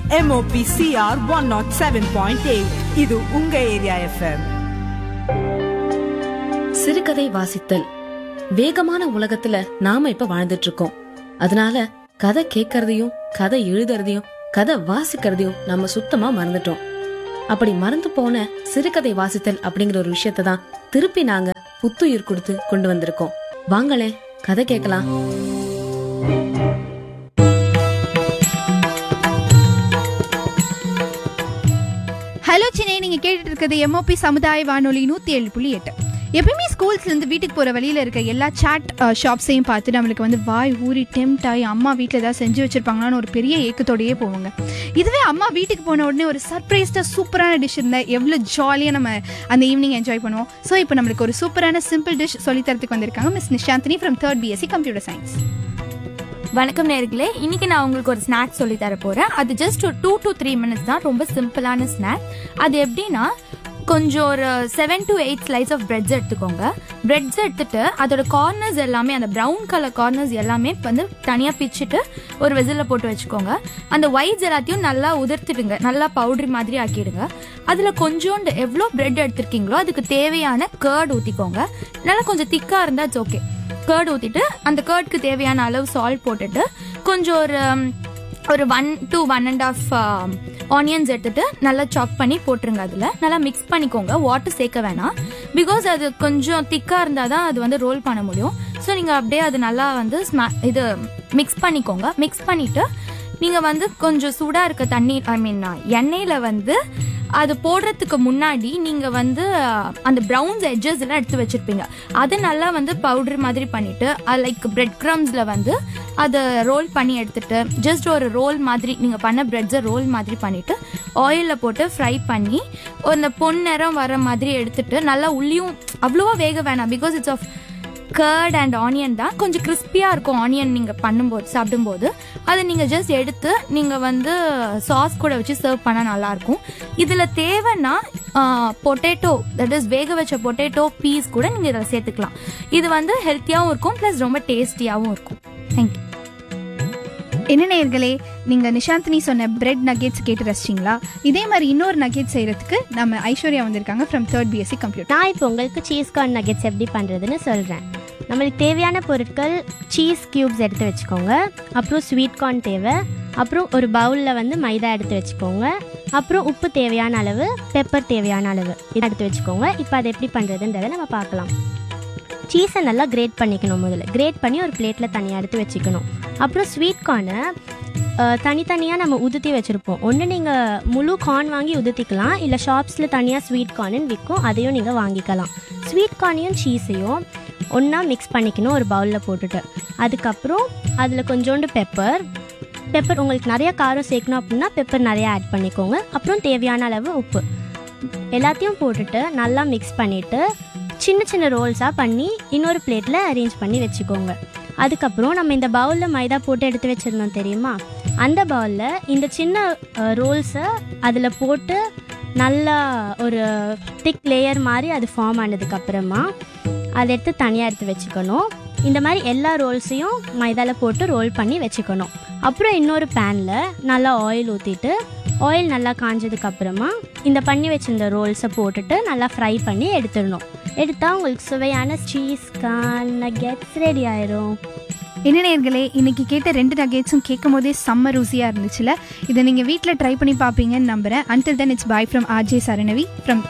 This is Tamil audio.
MOP CR one naught seven point eight இது உங்க ஏரியா எஃப்எம் சிறுகதை வாசித்தல் வேகமான உலகத்துல நாம இப்ப வாழ்ந்துட்டு இருக்கோம் அதனால கதை கேட்கறதையும் கதை எழுதுறதையும் கதை வாசிக்கிறதையும் நம்ம சுத்தமா மறந்துட்டோம் அப்படி மறந்து போன சிறுகதை வாசித்தல் அப்படிங்கிற ஒரு விஷயத்தை தான் திருப்பி நாங்க புத்துயிர் கொடுத்து கொண்டு வந்திருக்கோம் வாங்களே கதை கேட்கலாம் ஹலோ சென்னை நீங்கள் கேட்டுட்டு இருக்கிறது எம்ஓபி சமுதாய வானொலி நூற்றி ஏழு புள்ளி எட்டு எப்பயுமே ஸ்கூல்ஸ்லேருந்து வீட்டுக்கு போகிற வழியில் இருக்க எல்லா சாட் ஷாப்ஸையும் பார்த்து நம்மளுக்கு வந்து வாய் ஊறி டெம்ட் ஆகி அம்மா வீட்டில் ஏதாவது செஞ்சு வச்சிருப்பாங்களான்னு ஒரு பெரிய ஏக்கத்தோடயே போவாங்க இதுவே அம்மா வீட்டுக்கு போன உடனே ஒரு சர்ப்ரைஸ்டாக சூப்பரான டிஷ் இருந்தால் எவ்வளோ ஜாலியாக நம்ம அந்த ஈவினிங் என்ஜாய் பண்ணுவோம் ஸோ இப்போ நம்மளுக்கு ஒரு சூப்பரான சிம்பிள் டிஷ் சொல்லித்தரத்துக்கு வந்திருக்காங்க miss Nishanthini from third BSc computer science வணக்கம் நேர்களே இன்னைக்கு நான் உங்களுக்கு ஒரு ஸ்நாக் சொல்லி தர போறேன் அது ஜஸ்ட் ஒரு டூ டு த்ரீ மினிட்ஸ் தான் ரொம்ப சிம்பிளான ஸ்நாக் அது எப்படின்னா கொஞ்சம் ஒரு seven to eight slice of breads எடுத்துக்கோங்க பிரெட்ஸ் எடுத்துட்டு அதோட கார்னர்ஸ் எல்லாமே அந்த ப்ரௌன் கலர் கார்னர்ஸ் எல்லாமே வந்து தனியாக பிச்சுட்டு ஒரு வெசிலில் போட்டு வச்சுக்கோங்க அந்த ஒயிட்ஸ் எல்லாத்தையும் நல்லா உதிர்த்திடுங்க நல்லா பவுடர் மாதிரி ஆக்கிடுங்க அதில் கொஞ்சோண்டு எவ்வளோ பிரெட் எடுத்திருக்கீங்களோ அதுக்கு தேவையான கேர்ட் ஊற்றிக்கோங்க நல்லா கொஞ்சம் திக்காக இருந்தால் இட்ஸ் ஓகே கேர்ட் ஊற்றிட்டு அந்த கேர்டுக்கு தேவையான அளவு சால்ட் போட்டுட்டு கொஞ்சம் ஒரு um, ஒரு one to one and half onions எடுத்துட்டு நல்லா சாப் பண்ணி போட்டுருங்க அதில் நல்லா மிக்ஸ் பண்ணிக்கோங்க வாட்டர் சேர்க்க வேணாம் பிகாஸ் அது கொஞ்சம் திக்காக இருந்தால் தான் அது வந்து ரோல் பண்ண முடியும் ஸோ நீங்கள் அப்படியே அது நல்லா வந்து ஸ்மா இது மிக்ஸ் பண்ணிக்கோங்க மிக்ஸ் பண்ணிவிட்டு நீங்கள் வந்து கொஞ்சம் சூடாக இருக்க தண்ணி ஐ மீன் எண்ணெயில் வந்து அது போடுறதுக்கு முன்னாடி நீங்கள் வந்து அஹ், அந்த ப்ரௌன்ஸ் எட்ஜஸ் எல்லாம் எடுத்து வச்சிருப்பீங்க அதை நல்லா வந்து பவுடர் மாதிரி பண்ணிட்டு லைக் பிரெட் க்ரம்ஸில் வந்து அதை ரோல் பண்ணி எடுத்துட்டு ஜஸ்ட் ஒரு ரோல் மாதிரி நீங்கள் பண்ண பிரெட்ஸை ரோல் மாதிரி பண்ணிட்டு ஆயிலில் போட்டு ஃப்ரை பண்ணி அந்த பொன்னிறம் வர மாதிரி எடுத்துட்டு நல்லா உள்ளியும் அவ்வளோவா வேக வேணாம் because it's of curd and onion தான் கொஞ்சம் கிறிஸ்பியாக இருக்கும் ஆனியன் நீங்கள் பண்ணும்போது சாப்பிடும்போது அதை நீங்கள் ஜஸ்ட் எடுத்து நீங்கள் வந்து சாஸ் கூட வச்சு சர்வ் பண்ணால் நல்லாயிருக்கும் இதில் தேவைன்னா பொட்டேட்டோ தட் இஸ் வேக வச்ச பொட்டேட்டோ பீஸ் கூட நீங்கள் இதில் சேர்த்துக்கலாம் இது வந்து ஹெல்த்தியாகவும் இருக்கும் ப்ளஸ் ரொம்ப டேஸ்டியாகவும் இருக்கும் தேங்க்யூ என்ன நேயர்களே நீங்கள் நிஷாந்தினி சொன்ன பிரெட் நகெட்ஸ் கேட்டு ரசிச்சிங்களா இதே மாதிரி இன்னொரு நகெட் செய்கிறதுக்கு நம்ம ஐஸ்வர்யா வந்திருக்காங்க ஃப்ரம் தேர்ட் பிஎஸ்சி கம்ப்யூட்டர் நான் இப்போ உங்களுக்கு சீஸ் கார்ன் நகெட்ஸ் எப்படி பண்ணுறதுன்னு சொல்கிறேன் நம்மளுக்கு தேவையான பொருட்கள் சீஸ் க்யூப்ஸ் எடுத்து வச்சுக்கோங்க அப்புறம் ஸ்வீட் கார்ன் தேவை அப்புறம் ஒரு பவுலில் வந்து மைதா எடுத்து வச்சுக்கோங்க அப்புறம் உப்பு தேவையான அளவு பெப்பர் தேவையான அளவு இதை எடுத்து வச்சுக்கோங்க இப்போ அதை எப்படி பண்ணுறதுன்றதை நம்ம பார்க்கலாம் சீஸை நல்லா கிரேட் பண்ணிக்கணும் முதல்ல கிரேட் பண்ணி ஒரு பிளேட்டில் தனியாக எடுத்து வச்சுக்கணும் அப்புறம் ஸ்வீட் கார்னை தனித்தனியாக நம்ம உதுத்தி வச்சுருப்போம் ஒன்று நீங்கள் முழு கார்ன் வாங்கி உதுத்திக்கலாம் இல்லை ஷாப்ஸில் தனியாக ஸ்வீட் கார்னுன்னு விற்கும் அதையும் நீங்கள் வாங்கிக்கலாம் ஸ்வீட் கார்னையும் சீஸையும் ஒன்றா மிக்ஸ் பண்ணிக்கணும் ஒரு பவுலில் போட்டுட்டு அதுக்கப்புறம் அதில் கொஞ்சோண்டு பெப்பர் பெப்பர் உங்களுக்கு நிறைய காரம் சேர்க்கணும் அப்படின்னா பெப்பர் நிறையா ஆட் பண்ணிக்கோங்க அப்புறம் தேவையான அளவு உப்பு எல்லாத்தையும் போட்டுட்டு நல்லா மிக்ஸ் பண்ணிவிட்டு சின்ன சின்ன ரோல்ஸாக பண்ணி இன்னொரு பிளேட்டில் அரேஞ்ச் பண்ணி வச்சுக்கோங்க அதுக்கப்புறம் நம்ம இந்த பவுலில் மைதா போட்டு எடுத்து வச்சுருந்தோம் தெரியுமா அந்த பவுலில் இந்த சின்ன ரோல்ஸை அதில் போட்டு நல்லா ஒரு திக் லேயர் மாதிரி அது ஃபார்ம் ஆனதுக்கப்புறமா அதை எடுத்து தனியாக எடுத்து வச்சுக்கணும் இந்த மாதிரி எல்லா ரோல்ஸையும் மைதாவில் போட்டு ரோல் பண்ணி வச்சுக்கணும் அப்புறம் இன்னொரு பேனில் நல்லா ஆயில் ஊற்றிட்டு ஆயில் நல்லா காஞ்சதுக்கு அப்புறமா இந்த பண்ணி வச்சிருந்த ரோல்ஸை போட்டுட்டு நல்லா ஃப்ரை பண்ணி எடுத்துடணும் எடுத்தால் உங்களுக்கு சுவையான சீஸ் கான் நகெட்ஸ் ரெடி ஆயிரும் என்ன நேயர்களே இன்னைக்கு கேட்ட ரெண்டு நகேட்ஸும் கேட்கும் போதே செம்ம ருசியாக இருந்துச்சுல இதை நீங்கள் வீட்டில் ட்ரை பண்ணி பார்ப்பீங்கன்னு நம்புறேன் until then it's bye from RJ Saranavi from